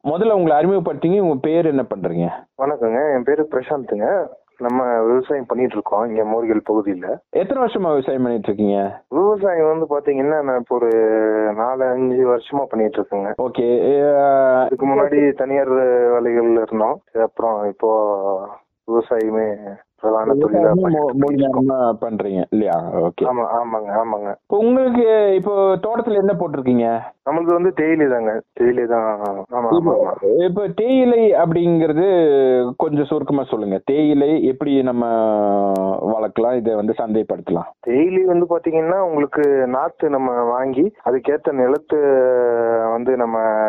முதல்ல உங்களை அறிமுகப்படுத்திங்க உங்க பேர் என்ன பண்றீங்க வணக்கங்க என் பேரு பிரசாந்த்ங்க நம்ம விவசாயம் பண்ணிட்டு இருக்கோம் இங்க மூர்கல் பகுதியில எத்தனை வருஷமா விவசாயம் பண்ணிட்டு இருக்கீங்க விவசாயம் வந்து பாத்தீங்கன்னா நான் இப்போ ஒரு நாலு அஞ்சு வருஷமா பண்ணிட்டு இருக்கேங்க ஓகே இதுக்கு முன்னாடி தனியார் வேலைகள்ல இருந்தோம் அப்புறம் இப்போ விவசாயமே பிரதான தொழிலா பண்ணிட்டு மூணு இருக்கோம். நேரமா பண்றீங்க இல்லையா ஓகே ஆமா ஆமாங்க ஆமாங்க இப்போ உங்களுக்கு இப்போ தோட்டத்துல என்ன போட்டிருக்கீங்க நம்மளுக்கு வந்து தேயிலை தாங்க தேயிலை தான் ஆமா ஆமா ஆமா இப்போ தேயிலை அப்படிங்கிறது கொஞ்சம் சுருக்கமா சொல்லுங்க தேயிலை எப்படி நம்ம வளர்க்கலாம் இதை வந்து சந்தைப்படுத்தலாம் தேயிலை வந்து பாத்தீங்கன்னா உங்களுக்கு நாத்து நம்ம வாங்கி அதுக்கேத்த நிலத்து வந்து நம்ம